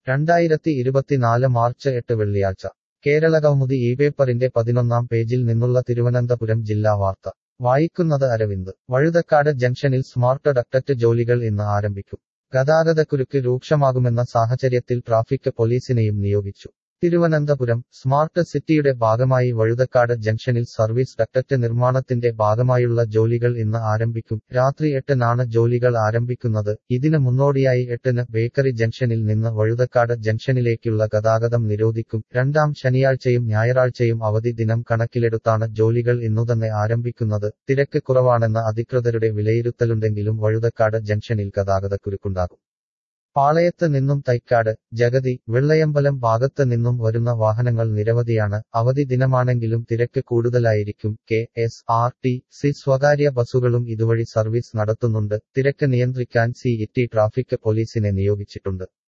രണ്ടായിരത്തി ഇരുപത്തിനാല് മാർച്ച് എട്ട് വെള്ളിയാഴ്ച കേരളകൗമുദി ഈ പേപ്പറിന്റെ പതിനൊന്നാം പേജിൽ നിന്നുള്ള തിരുവനന്തപുരം ജില്ലാ വാർത്ത വായിക്കുന്നത് അരവിന്ദ് വഴുതക്കാട് ജംഗ്ഷനിൽ സ്മാർട്ട് ഡക്ടറ്റ് ജോലികൾ ഇന്ന് ആരംഭിക്കും ഗതാഗതക്കുരുക്ക് രൂക്ഷമാകുമെന്ന സാഹചര്യത്തിൽ ട്രാഫിക് പോലീസിനെയും നിയോഗിച്ചു തിരുവനന്തപുരം സ്മാർട്ട് സിറ്റിയുടെ ഭാഗമായി വഴുതക്കാട് ജംഗ്ഷനിൽ സർവീസ് ഡക്ടറ്റ് നിർമ്മാണത്തിന്റെ ഭാഗമായുള്ള ജോലികൾ ഇന്ന് ആരംഭിക്കും രാത്രി എട്ടിനാണ് ജോലികൾ ആരംഭിക്കുന്നത് ഇതിന് മുന്നോടിയായി എട്ടിന് ബേക്കറി ജംഗ്ഷനിൽ നിന്ന് വഴുതക്കാട് ജംഗ്ഷനിലേക്കുള്ള ഗതാഗതം നിരോധിക്കും രണ്ടാം ശനിയാഴ്ചയും ഞായറാഴ്ചയും അവധി ദിനം കണക്കിലെടുത്താണ് ജോലികൾ ഇന്നുതന്നെ ആരംഭിക്കുന്നത് തിരക്ക് കുറവാണെന്ന അധികൃതരുടെ വിലയിരുത്തലുണ്ടെങ്കിലും വഴുതക്കാട് ജംഗ്ഷനിൽ ഗതാഗതക്കുരുക്കുണ്ടാകും പാളയത്ത് നിന്നും തൈക്കാട് ജഗതി വെള്ളയമ്പലം ഭാഗത്ത് നിന്നും വരുന്ന വാഹനങ്ങൾ നിരവധിയാണ് അവധി ദിനമാണെങ്കിലും തിരക്ക് കൂടുതലായിരിക്കും K S R T C സ്വകാര്യ ബസ്സുകളും ഇതുവഴി സർവീസ് നടത്തുന്നുണ്ട് തിരക്ക് നിയന്ത്രിക്കാൻ സി ഇ ടി ട്രാഫിക് പോലീസിനെ നിയോഗിച്ചിട്ടുണ്ട്